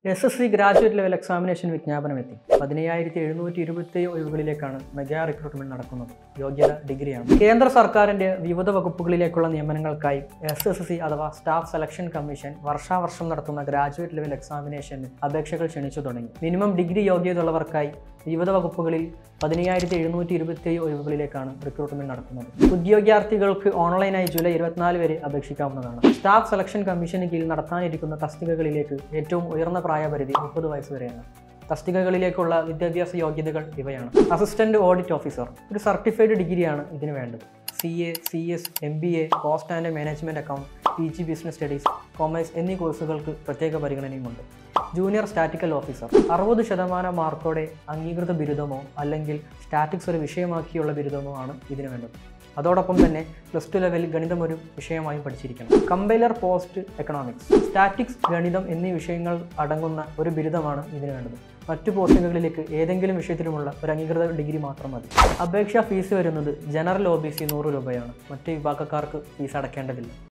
S S C graduate level examination വിജ്ഞാപനം എത്തി പതിനയ്യായിരത്തി എഴുന്നൂറ്റി ഇരുപത്തി ഒഴിവുകളിലേക്കാണ് മെഗാ റിക്രൂട്ട്മെന്റ് നടക്കുന്നത് യോഗ്യത ഡിഗ്രിയാണ് കേന്ദ്ര സർക്കാരിന്റെ വിവിധ വകുപ്പുകളിലേക്കുള്ള നിയമനങ്ങൾക്കായി എസ് എസ് സി അഥവാ സ്റ്റാഫ് സെലക്ഷൻ കമ്മീഷൻ വർഷാവർഷം നടത്തുന്ന ഗ്രാജുവേറ്റ് ലെവൽ എക്സാമിനേഷന് അപേക്ഷകൾ ക്ഷണിച്ചു തുടങ്ങി മിനിമം ഡിഗ്രി യോഗ്യതയുള്ളവർക്കായി വിവിധ വകുപ്പുകളിൽ പതിനയ്യായിരത്തി എഴുന്നൂറ്റി ഇരുപത്തി ഒഴിവുകളിലേക്കാണ് റിക്രൂട്ട്മെന്റ് നടത്തുന്നത് ഉദ്യോഗാർത്ഥികൾക്ക് ഓൺലൈനായി ജൂലൈ ഇരുപത്തിനാല് വരെ അപേക്ഷിക്കാവുന്നതാണ് സ്റ്റാഫ് സെലക്ഷൻ കമ്മീഷന് കീഴിൽ നടത്താനിരിക്കുന്ന തസ്തികകളിലേക്ക് ഏറ്റവും ഉയർന്ന പ്രായപരിധി മുപ്പത് വയസ്സ് വരെയാണ് തസ്തികകളിലേക്കുള്ള വിദ്യാഭ്യാസ യോഗ്യതകൾ ഇവയാണ് അസിസ്റ്റന്റ് ഓഡിറ്റ് ഓഫീസർ ഒരു സർട്ടിഫൈഡ് ഡിഗ്രിയാണ് ഇതിന് വേണ്ടത് C A C S M B A cost and management account P G business studies commerce എന്നീ കോഴ്സുകൾക്ക് പ്രത്യേക പരിഗണനയുമുണ്ട് ജൂനിയർ സ്റ്റാറ്റിക്കൽ ഓഫീസർ അറുപത് ശതമാനം മാർക്കോടെ അംഗീകൃത ബിരുദമോ അല്ലെങ്കിൽ സ്റ്റാറ്റിക്സ് ഒരു വിഷയമാക്കിയുള്ള ബിരുദമോ ആണ് ഇതിന് വേണ്ടത് അതോടൊപ്പം തന്നെ പ്ലസ് ടു ലെവലിൽ ഗണിതം ഒരു വിഷയമായി പഠിച്ചിരിക്കണം കമ്പൈലർ പോസ്റ്റ് എക്കണോമിക്സ് സ്റ്റാറ്റിക്സ് ഗണിതം എന്നീ വിഷയങ്ങൾ അടങ്ങുന്ന ഒരു ബിരുദമാണ് ഇതിന് വേണ്ടത് മറ്റു പോസ്റ്റുകളിലേക്ക് ഏതെങ്കിലും വിഷയത്തിലുമുള്ള ഒരു അംഗീകൃത ഡിഗ്രി മാത്രം മതി അപേക്ഷാ ഫീസ് വരുന്നത് ജനറൽ ഒ ബി സി നൂറ് രൂപയാണ് മറ്റ് വിഭാഗക്കാർക്ക് ഫീസ് അടയ്ക്കേണ്ടതില്ല